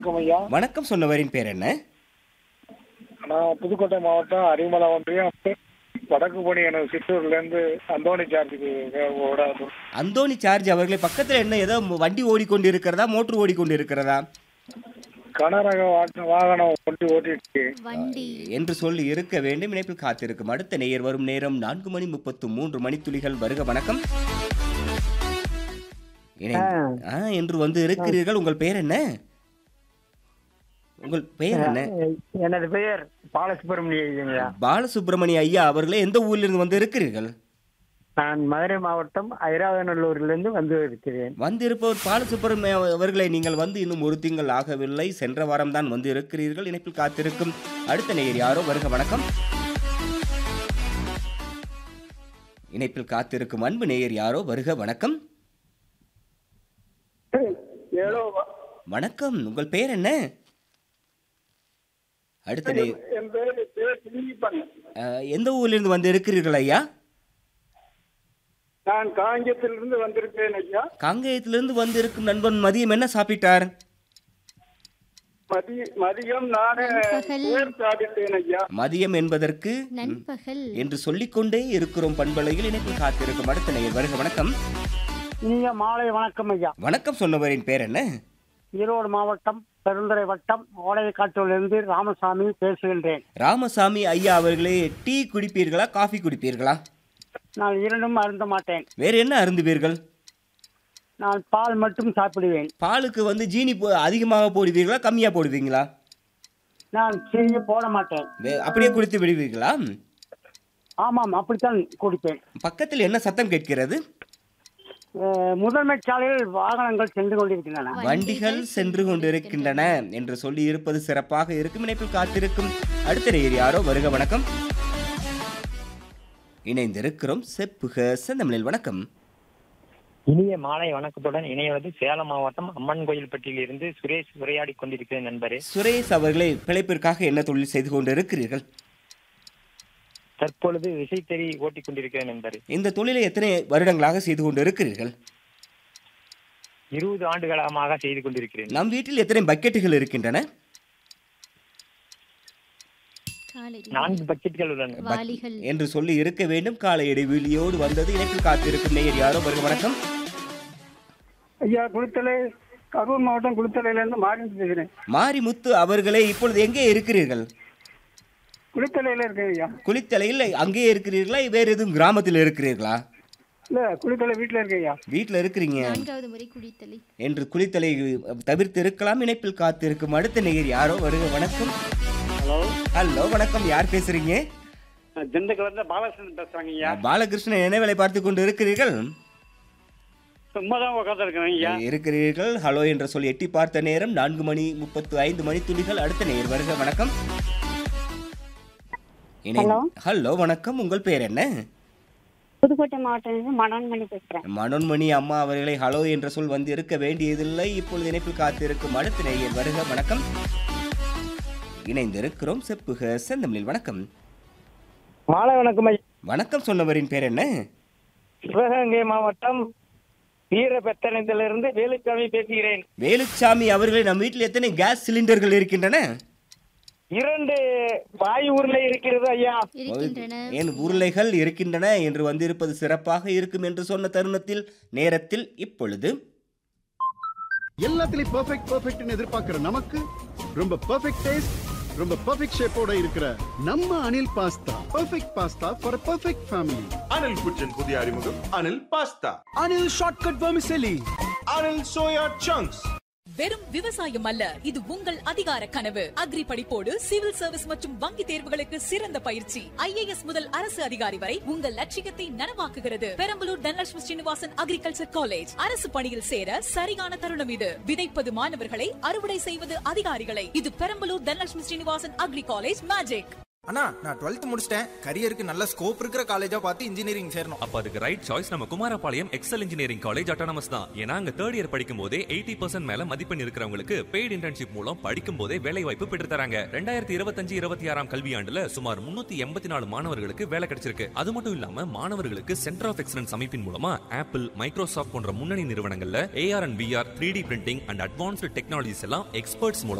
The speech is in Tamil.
வணக்கம் ஐயா வணக்கம் சொன்னவரின் பேர் என்ன நான் புதுக்கோட்டை மாவட்டம் அரிமலை ஒன்றியம் வடக்கு பணி என சித்தூர்ல இருந்து அந்தோணி சார்ஜுக்கு ஓட அந்தோணி சார்ஜ் அவர்களே பக்கத்துல என்ன ஏதோ வண்டி ஓடிக்கொண்டு இருக்கிறதா மோட்டர் ஓடிக்கொண்டு இருக்கிறதா கனரக வாட்ட- வாகனம் கொண்டு ஓட்டிட்டு வண்டி என்று சொல்லி இருக்க வேண்டும் இணைப்பில் காத்திருக்கும் அடுத்த நேயர் வரும் நேரம் நான்கு மணி முப்பத்து மூன்று மணித்துளிகள் வருக வணக்கம் இணை- ஆ என்று வந்து இருக்கிறீர்கள் உங்கள் பெயர் என்ன உங்கள் பெயர் என்ன எனது பெயர் பாலசுப்ரமணியா பாலசுப்ரமணிய ஐயா அவர்களே எந்த ஊரிலிருந்து வந்து இருக்கிறீர்கள் நான் மதுரை மாவட்டம் ஐராவநல்லூரிலிருந்து வந்து இருக்கிறேன் வந்திருப்பவர் பாலசுப்ரமணிய அவர்களை நீங்கள் வந்து இன்னும் ஒரு திங்கள் ஆகவில்லை சென்ற வாரம் தான் வந்து இருக்கிறீர்கள் இணைப்பில் காத்திருக்கும் அடுத்த நேயர் யாரோ வருக வணக்கம் இணைப்பில் காத்திருக்கும் அன்பு நேயர் யாரோ வருக வணக்கம் ஏழோ வணக்கம் உங்கள் பெயர் என்ன அடுத்த நேயர் என் பேர் பேர் திலீபன் அஹ், எந்த ஊரிலிருந்து வந்து இருக்கிறீர்கள் ஐயா நான் காங்கியத்திலிருந்து வந்திருக்கேன் ஐயா காங்கேயத்திலிருந்து வந்து இருக்கும் நண்பன் மதியம் என்ன சாப்பிட்டார் மதிய மதியம் நானே நண்பகல். பேர் சாப்பிட்டேன் ஐயா மதியம் என்பதற்கு நண்பகல் என்று சொல்லிக்கொண்டே இருக்கிறோம் பண்பலையில் இணைப்பில் காத்திருக்கும் அடுத்த நேயர் வருக வணக்கம் இனிய மாலை வணக்கம் ஐயா வணக்கம் சொன்னவரின் பேர் என்ன ஈரோடு மாவட்டம் பெருந்துறை வட்டம் ஓடையக்காட்டூரிலிருந்து ராமசாமி பேசுகின்றேன் ராமசாமி ஐயா அவர்களே டீ குடிப்பீர்களா காஃபி குடிப்பீர்களா நான் இரண்டும் அருந்த மாட்டேன் வேற என்ன அருந்துவீர்கள் நான் பால் மட்டும் சாப்பிடுவேன் பாலுக்கு வந்து ஜீனி போ- அதிகமாக போடுவீர்களா கம்மியா போடுவீங்களா நான் சீனி போட மாட்டேன் வே- அப்படியே குடித்து விடுவீர்களா ஆமாம் அப்படித்தான் குடிப்பேன் பக்கத்தில் என்ன சத்தம் கேட்கிறது அஹ், முதன்மை சாலையில் வாகனங்கள் சென்று கொண்டிருக்கின்றன வண்டிகள் சென்று கொண்டிருக்கின்றன என்று சொல்லி இருப்பது சிறப்பாக இருக்கும் இணைப்பில் காத்திருக்கும் அடுத்த நேயர் யாரோ வருக வணக்கம் இணைந்திருக்கிறோம் செப்புக செந்தமிழில் வணக்கம் இனிய மாலை வணக்கத்துடன் இணைவது சேலம் மாவட்டம் அம்மன் கோயில்பட்டியில் இருந்து சுரேஷ் உரையாடி கொண்டிருக்கிறேன் நண்பரே சுரேஷ் அவர்களை பிழைப்பிற்காக என்ன தொழில் செய்து கொண்டிருக்கிறீர்கள் தற்பொழுது விசைத்தறி ஓட்டிக் கொண்டிருக்கிறேன் நண்பரே இந்த தொழிலை எத்தனை வருடங்களாக செய்து கொண்டிருக்கிறீர்கள் இருபது ஆண்டுகாலமாக செய்து கொண்டிருக்கிறேன் நம் வீட்டில் எத்தனை பக்கெட்டுகள் இருக்கின்றன காலடி நான்கு பக்கெட்டுகள் உள்ளன வாளிகள் என்று சொல்லி இருக்க வேண்டும் காலை இடைவெளியோடு வந்தது இணைப்பில் காத்திருக்கும் நேயர் யாரோ வருக வணக்கம் ஐயா குளித்தலை கரூர் மாவட்டம் குளித்தலையிலிருந்து மாறி பேசுகிறேன் மாரிமுத்து அவர்களே இப்பொழுது எங்கே இருக்கிறீர்கள் குளித்தலையில இருக்கேன் ஐயா குளித்தலையில் அங்கே இருக்கிறீர்களா வேறு எதுவும் கிராமத்தில் இருக்கிறீர்களா இல்ல குளித்தலை வீட்டுல இருக்கேன் ஐயா வீட்டில் இருக்கிறீங்க நான்காவது முறை குடித்தலை என்று குளித்தலை தவிர்த்து இருக்கலாம் இணைப்பில் காத்திருக்கும் அடுத்த நேயர் யாரோ வருக வணக்கம் ஹலோ ஹலோ வணக்கம் யார் பேசுறீங்க திண்டுக்கல்ல இருந்து பாலகிருஷ்ணன் பேசுறாங்க ஐயா பாலகிருஷ்ணன் என்ன வேலை பார்த்து கொண்டு இருக்கிறீர்கள் சும்மா தான் உட்காந்து இருக்கிறேன் இருக்கிறீர்கள் ஹலோ என்று சொல்லி எட்டி பார்த்த நேரம் நான்கு மணி முப்பத்து ஐந்து மணி துளிகள் அடுத்த நேர் வருக வணக்கம் இணை- ஹலோ வணக்கம் உங்கள் பேர் என்ன புதுக்கோட்டை மாவட்டத்திலிருந்து மனோன்மணி பேசுறேன் மனோன்மணி அம்மா அவர்களை ஹலோ என்ற சொல் வந்து இருக்க வேண்டியதில்லை இப்பொழுது இணைப்பில் காத்திருக்கும் அடுத்த நேயர் வருக வணக்கம் இணைந்திருக்கிறோம் செப்புக செந்தமிழில் வணக்கம் மாலை வணக்கம் ஐயா வணக்கம் சொன்னவரின் பேர் என்ன சிவகங்கை மாவட்டம் வீரபெத்தனத்திலிருந்து வேலுச்சாமி பேசுகிறேன் வேலுச்சாமி அவர்களை நம் வீட்டில் எத்தனை கேஸ் சிலிண்டர்கள் இருக்கின்றன இரண்டு வாயு உருளை இருக்கிறது ஐயா இருக்கின்றன ஏன் உருளைகள் இருக்கின்றன என்று வந்திருப்பது சிறப்பாக இருக்கும் என்று சொன்ன தருணத்தில் நேரத்தில் இப்பொழுது எல்லாத்துலயும் பெர்ஃபெக்ட் பெர்ஃபெக்ட்னு எதிர்பார்க்கிற நமக்கு ரொம்ப பெர்ஃபெக்ட் டேஸ்ட் ரொம்ப பெர்ஃபெக்ட் ஷேப்போட இருக்கிற நம்ம Anil pasta perfect pasta for perfect family Anil കുച്ചൻ പുതിയ അറിമുഖം Anil pasta Anil shortcut vermicelli Anil soya chunks வெறும் விவசாயம் அல்ல இது உங்கள் அதிகார கனவு அக்ரி படிப்போடு சிவில் சர்வீஸ் மற்றும் வங்கி தேர்வுகளுக்கு சிறந்த பயிற்சி ஐஏஎஸ் முதல் அரசு அதிகாரி வரை உங்கள் லட்சியத்தை நனவாக்குகிறது பெரம்பலூர் தனலட்சுமி ஸ்ரீனிவாசன் அக்ரிகல்ச்சர் காலேஜ் அரசு பணியில் சேர சரியான தருணம் இது விதைப்பது மாணவர்களை அறுவடை செய்வது அதிகாரிகளை இது Perambalur Dhanalakshmi Srinivasan agri college magic அண்ணா நான் டுவெல்த் முடிச்சிட்டேன் கரியருக்கு நல்ல ஸ்கோப் இருக்கிற காலேஜா பார்த்து இன்ஜினியரிங் சேரணும் அப்ப அதுக்கு ரைட் சாய்ஸ் நம்ம Kumarapalayam excel engineering college autonomous தான் ஏன்னா அங்க தேர்ட் இயர் படிக்கும் போதே எயிட்டி பர்சன்ட் மேல மதிப்பெண் இருக்கிறவங்களுக்கு பெய்டு இன்டர்ன்ஷிப் மூலம் படிக்கும் போதே வேலை வாய்ப்பு பெற்று தராங்க ரெண்டாயிரத்தி இருபத்தஞ்சு இருபத்தி ஆறாம் கல்வியாண்டுல சுமார் முன்னூத்தி எண்பத்தி நாலு மாணவர்களுக்கு வேலை கிடைச்சிருக்கு அது மட்டும் இல்லாம மாணவர்களுக்கு சென்டர் ஆஃப் எக்ஸலன்ஸ் அமைப்பின் மூலமா ஆப்பிள் மைக்ரோசாஃப்ட் போன்ற முன்னணி நிறுவனங்கள்ல AR and VR three D printing and advanced technologies எல்லாம் எக்ஸ்பர்ட்ஸ் மூலம்